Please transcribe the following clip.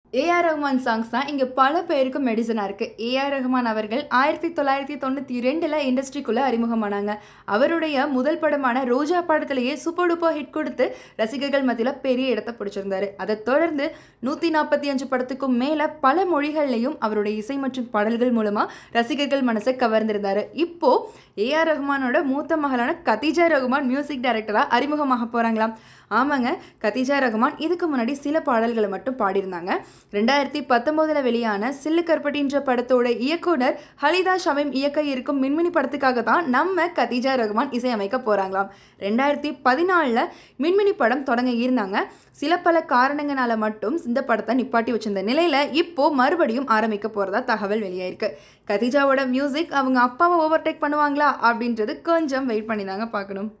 AR Rahman songs தான் இங்கே பல பேருக்கு மெடிசனாக இருக்குது ஏஆர் ரஹ்மான் அவர்கள் ஆயிரத்தி தொள்ளாயிரத்தி தொண்ணூற்றி ரெண்டில் இண்டஸ்ட்ரிக்குள்ளே அறிமுகமானாங்க அவருடைய முதல் படமான ரோஜா படத்திலேயே சூப்பர் டூப்பர் ஹிட் கொடுத்து ரசிகர்கள் மத்தியில் பெரிய இடத்தை பிடிச்சிருந்தாரு அதை தொடர்ந்து நூற்றி நாற்பத்தி அஞ்சு படத்துக்கும் மேலே பல மொழிகள்லையும் அவருடைய இசை மற்றும் பாடல்கள் மூலமாக ரசிகர்கள் மனசை கவர்ந்திருந்தாரு இப்போ ஏஆர் ரஹ்மானோட மூத்த மகளான கதிஜா ரஹ்மான் மியூசிக் டைரக்டராக அறிமுகமாக போகிறாங்களாம் ஆமாங்க கதிஜா ரஹ்மான் இதுக்கு முன்னாடி சில பாடல்களை மட்டும் பாடியிருந்தாங்க ரெண்டாயிரத்தி பத்தொம்போதில் வெளியான சில்லு கற்பட்டின்ற படத்தோட இயக்குனர் ஹலிதா ஷமீம் இயக்க இருக்கும் மின்மினி படத்துக்காக தான் நம்ம கதிஜா ரஹ்மான் இசையமைக்க போகிறாங்களாம் ரெண்டாயிரத்தி பதினாலில் மின்மினி படம் தொடங்க இருந்தாங்க சில பல காரணங்களால மட்டும் இந்த படத்தை நிப்பாட்டி வச்சிருந்த நிலையில் இப்போ மறுபடியும் ஆரம்பிக்க போகிறதா தகவல் வெளியாயிருக்கு கதிஜாவோட மியூசிக் அவங்க அப்பாவை ஓவர்டேக் பண்ணுவாங்களா அப்படின்றது கொஞ்சம் வெயிட் பண்ணி தாங்க பார்க்கணும்